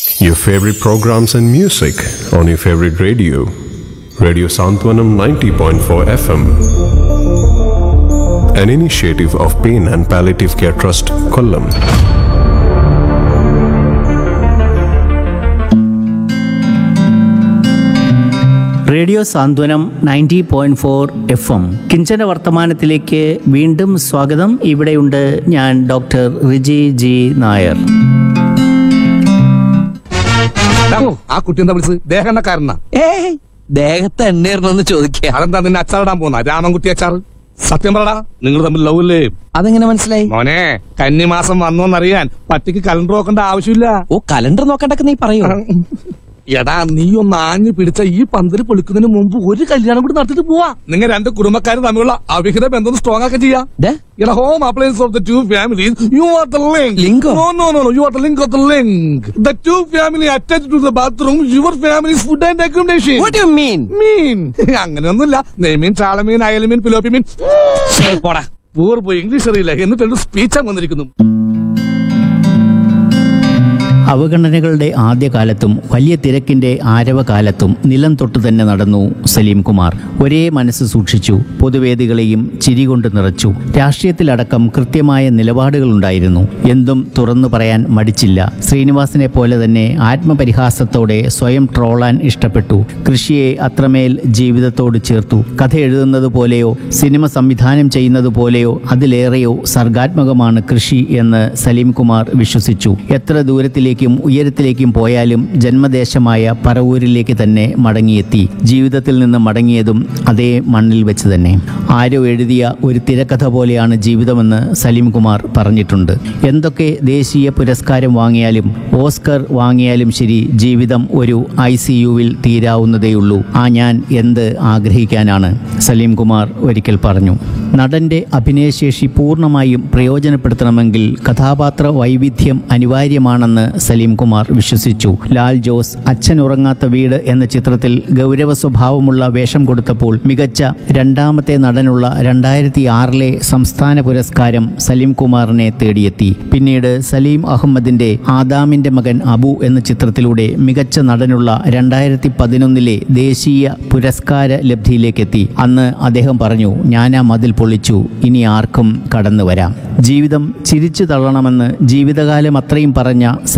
Your favorite programs and music on your favorite radio. Radio Santwanam 90.4 FM. An initiative of Pain and Palliative Care Trust, Kollam. Radio Santhwanam ninety point four F M കിഞ്ചന വർത്തമാനത്തിലേക്ക് വീണ്ടും സ്വാഗതം ഇവിടെയുണ്ട് ഞാൻ doctor Riji G Nair ഡാ, ആ കുട്ടി എന്താ വിളിച്ചത് ദേഹണ്ണക്കാരനാ ഏയ് ദേഹത്ത് എണ്ണേറണമെന്ന് ചോദിക്കുക അതെന്താ നിന്നെ അച്ചാറിടാൻ പോന്ന രാമൻകുട്ടി അച്ചാർ സത്യം പറടാ നിങ്ങൾ തമ്മിൽ ലവ് ഇല്ലേ അതെങ്ങനെ മനസ്സിലായി മോനെ കന്നിമാസം വന്നോന്നറിയാൻ പട്ടിക്ക് കലണ്ടർ നോക്കേണ്ട ആവശ്യമില്ല ഓ കലണ്ടർ നോക്കണ്ടൊക്കെ നീ പറയൂ എടാ നീ ഒന്ന് ആഞ്ഞു പിടിച്ച ഈ പന്തല് പൊളിക്കുന്നതിന് മുമ്പ് ഒരു കല്യാണം കൂടി നടത്തിട്ട് പോവാ നിങ്ങൾ രണ്ട് കുടുംബക്കാർ തമ്മിലുള്ള അവിഹിത ബന്ധം സ്ട്രോങ് ആക്കി ചെയ്യാ ദേ, എടാ home appliance of the two families you are the link Link oh? No no no no you are the link of the link the two family attach to the bathroom your families food and accommodation what do you mean? മീൻ അങ്ങനെയൊന്നുമില്ല നെയ്മീൻ ചാളമീൻ അയലമീൻ പിലോപ്പി മീൻ ശരി, പോടാ പൂർ പോയി English അറിയില്ല എന്നിട്ട് രണ്ട് സ്പീച്ചാ വന്നിരിക്കുന്നു അവഗണനകളുടെ ആദ്യകാലത്തും വലിയ തിരക്കിന്റെ ആരവകാലത്തും നിലം തൊട്ടു തന്നെ നടന്നു സലീം കുമാർ ഒരേ മനസ്സ് സൂക്ഷിച്ചു പൊതുവേദികളെയും ചിരികൊണ്ട് നിറച്ചു രാഷ്ട്രീയത്തിലടക്കം കൃത്യമായ നിലപാടുകളുണ്ടായിരുന്നു എന്തും തുറന്നു പറയാൻ മടിച്ചില്ല ശ്രീനിവാസനെ പോലെ തന്നെ ആത്മപരിഹാസത്തോടെ സ്വയം ട്രോളാൻ ഇഷ്ടപ്പെട്ടു കൃഷിയെ അത്രമേൽ ജീവിതത്തോട് ചേർത്തു കഥ എഴുതുന്നത് പോലെയോ സിനിമ സംവിധാനം ചെയ്യുന്നത് പോലെയോ അതിലേറെയോ സർഗാത്മകമാണ് കൃഷി എന്ന് സലീം കുമാർ വിശ്വസിച്ചു എത്ര ദൂരത്തിലേക്കും ഉയരത്തിലേക്കും പോയാലും ജന്മദേശമായ പറവൂരിലേക്ക് തന്നെ മടങ്ങിയെത്തി ജീവിതത്തിൽ നിന്ന് മടങ്ങിയതും അതേ മണ്ണിൽ വെച്ച് തന്നെ ആരോ എഴുതിയ ഒരു തിരക്കഥ പോലെയാണ് ജീവിതമെന്ന് സലീം കുമാർ പറഞ്ഞിട്ടുണ്ട് എന്തൊക്കെ ദേശീയ പുരസ്കാരം വാങ്ങിയാലും ഓസ്കർ വാങ്ങിയാലും ശരി ജീവിതം ഒരു ഐ സി യുവിൽ തീരാവുന്നതേയുള്ളൂ ആ ഞാൻ എന്ത് ആഗ്രഹിക്കാനാണ് സലീം കുമാർ ഒരിക്കൽ പറഞ്ഞു നടന്റെ അഭിനയശേഷി പൂർണ്ണമായും പ്രയോജനപ്പെടുത്തണമെങ്കിൽ കഥാപാത്ര വൈവിധ്യം അനിവാര്യമാണെന്ന് സലീം കുമാർ വിശ്വസിച്ചു ലാൽ ജോസ് അച്ഛൻ ഉറങ്ങാത്ത വീട് എന്ന ചിത്രത്തിൽ ഗൗരവ സ്വഭാവമുള്ള വേഷം കൊടുത്തപ്പോൾ മികച്ച രണ്ടാമത്തെ നടനുള്ള രണ്ടായിരത്തി ആറിലെ സംസ്ഥാന പുരസ്കാരം സലീം കുമാറിനെ തേടിയെത്തി പിന്നീട് സലീം അഹമ്മദിന്റെ ആദാമിന്റെ മകൻ അബു എന്ന ചിത്രത്തിലൂടെ മികച്ച നടനുള്ള രണ്ടായിരത്തി പതിനൊന്നിലെ ദേശീയ പുരസ്കാര ലബ്ധിയിലേക്കെത്തി അന്ന് അദ്ദേഹം പറഞ്ഞു ഞാൻ ആ മതിൽ പൊളിച്ചു ഇനി ആർക്കും കടന്നു വരാം ജീവിതം ചിരിച്ചു തള്ളണമെന്ന് ജീവിതകാലം അത്രയും പറഞ്ഞ